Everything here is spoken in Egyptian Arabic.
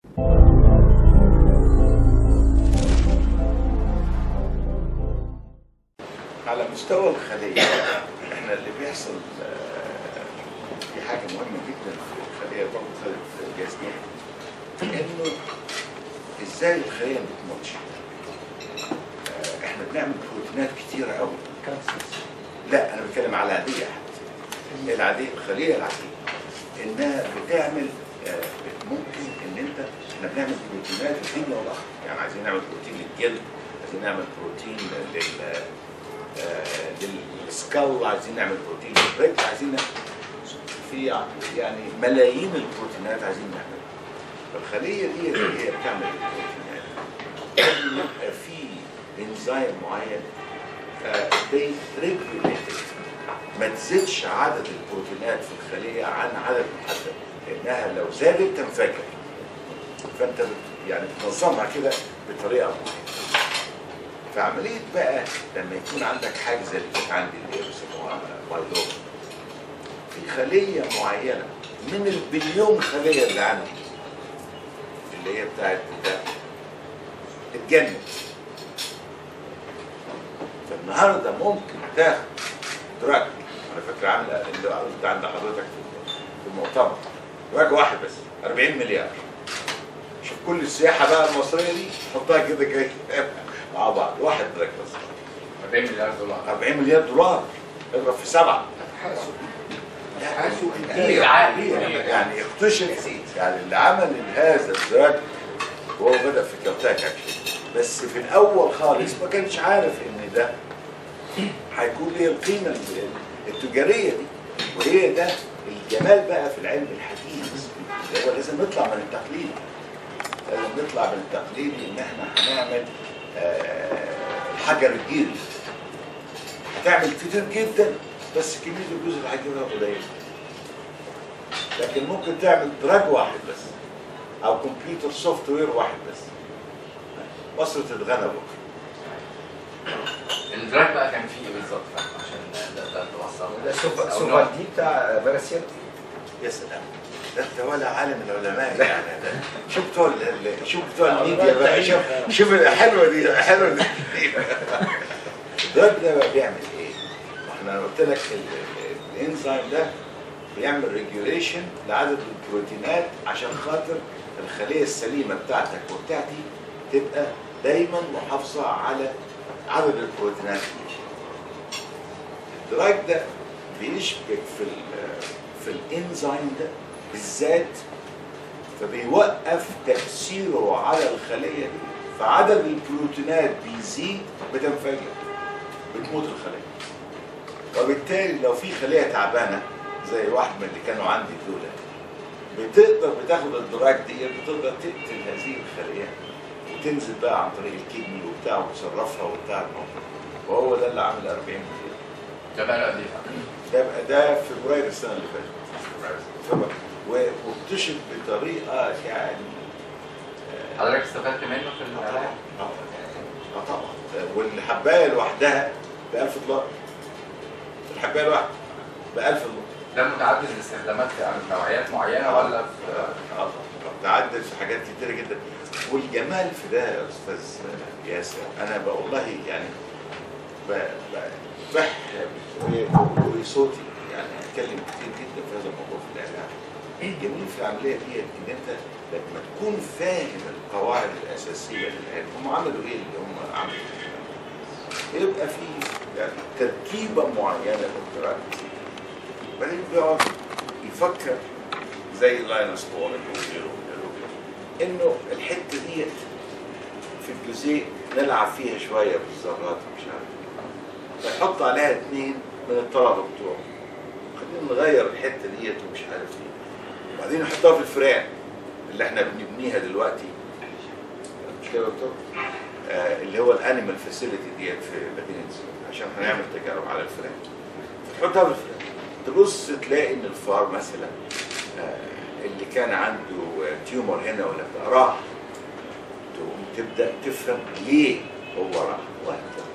على مستوى الخلية احنا اللي بيحصل آه، في حاجة مهمة جدا في الخلية برضه خدت جسمي انه ازاي الخلية ما بتموتش آه، احنا بنعمل بروتينات كتيرة قوي لا انا بتكلم على العادية العادية الخلية العادية انها بتعمل آه، ممكن ان انت احنا بنعمل بروتينات الدنيا والاخر يعني عايزين نعمل بروتين للجلد عايزين نعمل بروتين لل آه، للسكال عايزين نعمل بروتين للرجل عايزين نعمل في يعني ملايين البروتينات عايزين نعملها فالخليه دي اللي هي بتعمل البروتينات لازم يبقى في انزيم معين ريجوليتد ما تزيدش عدد البروتينات في الخليه عن عدد محدد لانها لو زادت تنفجر فانت بت- يعني بتنظمها كده بطريقه معينه فعمليه بقى لما يكون عندك حاجه زي اللي كانت عندي اللي هي بيسموها بايلوما في خليه معينه من البليون خليه اللي عندي اللي هي بتاعت ده اتجنت فالنهارده ممكن تاخد دراج انا فاكر عامله اللي قلت عند حضرتك في في المؤتمر دراج واحد بس 40 مليار شوف كل السياحه بقى المصريه دي حطها كده جاي مع بعض واحد دراج بس 40 مليار دولار 40 مليار دولار اضرب في سبعه حاسوا كتير عالي يعني اكتشف يعني اللي عمل هذا الدراج وهو بدا في كالتاك اكشن بس في الاول خالص ما كانش عارف ان ده هيكون ليه القيمه ال- التجاريه دي وهي ده الجمال بقى في العلم الحديث اللي هو لازم نطلع من التقليد لازم نطلع من التقليد ان احنا هنعمل آه، الحجر الجيري هتعمل كتير جدا بس كميه الجزء اللي هتجيبها قليله لكن ممكن تعمل دراج واحد بس او كمبيوتر سوفت وير واحد بس مصر تتغنى بكره الدراج بقى كان فيه ايه بالظبط عشان ده ده توصله ده سوبر أو سوبر نوع. دي بتاع باراسيل يا سلام ده انت ولا عالم العلماء يعني ده شوف بتوع ال- ال- شوف بتوع الميديا بقى شوف شوف حلوه دي حلوه دي الدراج ده بقى بيعمل ايه؟ احنا قلت لك ال- ال- الانزيم ده بيعمل ريجوليشن لعدد البروتينات عشان خاطر الخليه السليمه بتاعتك وبتاعتي تبقى دايما محافظه على عدد البروتينات دي. الدراج ده بيشبك في ال- في الانزيم ده بالذات فبيوقف تاثيره على الخليه دي فعدد البروتينات بيزيد بتنفجر بتموت الخليه وبالتالي لو في خليه تعبانه زي واحد من اللي كانوا عندي دول بتقدر بتاخد الدراج دي بتقدر تقتل هذه الخليه وتنزل بقى عن طريق الكدني وبتاع وتصرفها وبتاع وهو ده اللي عامل 40 مليون ده بقى له قد ايه ده بقى ده فبراير السنه اللي فاتت فبراير و- واكتشف بطريقه يعني آه، حضرتك استفدت منه في آه العلاج؟ طبعا اه طبعا والحبايه لوحدها ب 1000 دولار الحبايه الواحده ب 1000 دولار ده متعدد الاستخدامات في نوعيات معينه ولا في اه تعدل في حاجات كتيره جدا والجمال في ده يا استاذ ياسر انا بقى والله يعني ب- ب- بح بصوتي يعني اتكلم كتير جدا في هذا الموضوع في الاعلام الجميل في العمليه دي ان انت لما تكون فاهم القواعد الاساسيه للعلم هم عملوا ايه اللي هم عملوا يبقى في يعني تركيبه معينه للدراج بعدين بيقعد يفكر زي لاينس بول وغيره وغيره وغيره انه الحته ديت في الجزيء نلعب فيها شويه بالذرات ومش عارف فيحط عليها اثنين من الطلبه بتوعه خلينا نغير الحته ديت ومش عارف ايه وبعدين يحطها في الفئران اللي احنا بنبنيها دلوقتي مش كده يا دكتور؟ آه اللي هو الانيمال فاسيلتي ديت في مدينه زينب عشان هنعمل تجارب على الفئران فتحطها في الفئران تبص تلاقي ان الفار مثلا آه اللي كان عنده آه، تيومر هنا ولا بتاع راح تقوم تبدا تفهم ليه هو راح وهكذا